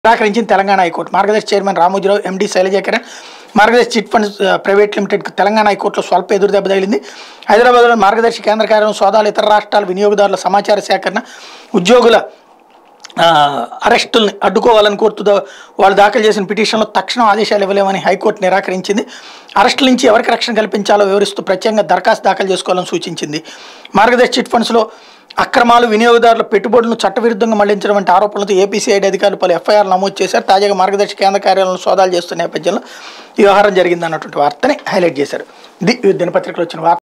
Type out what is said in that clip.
నిరాకరించింది Telangana high court Margadarsi chairman Ramoji Rao MD Sailaja Kiran Margadarsi chit funds ఆ, private లిమిటెడ్కి తెలంగాణ హైకోర్టులో స్వల్ప ఎదురు దెబ్బ తగిలింది హైదరాబాద్లో మార్గదర్శి కేంద్ర కార్యాలయం సోదాలు ఇతర రాష్ట్రాల వినియోగదారుల సమాచార సేకరణ ఉద్యోగుల ఆ, అరెస్టుల్ని అడ్డుకోవాలని కోరుతూ వాళ్ళు దాఖలు చేసిన పిటిషన్లో తక్షణం ఆదేశాలు ఇవ్వలేమని హైకోర్టు నిరాకరించింది అరెస్టుల నుంచి ఎవరికి రక్షణ కల్పించాలో వివరిస్తూ ప్రత్యేకంగా దరఖాస్తు దాఖలు చేసుకోవాలని సూచించింది మార్గదర్శి చిట్ ఫండ్స్లో అక్రమాలు వినియోగదారుల పెట్టుబడులను చట్టవిరుద్ధంగా మళ్లించడం వంటి ఆరోపణలతో ఏపీసీఐడి అధికారులు పలు ఎఫ్ఐఆర్ నమోదు చేశారు తాజాగా మార్గదర్శి కేంద్ర కార్యాలయంలో సోదాలు చేస్తున్న నేపథ్యంలో ఈ వ్యవహారం జరిగిందన్నటువంటి వార్తని హైలైట్ చేశారు ఇది ఈ దినపత్రికలో వచ్చిన వార్త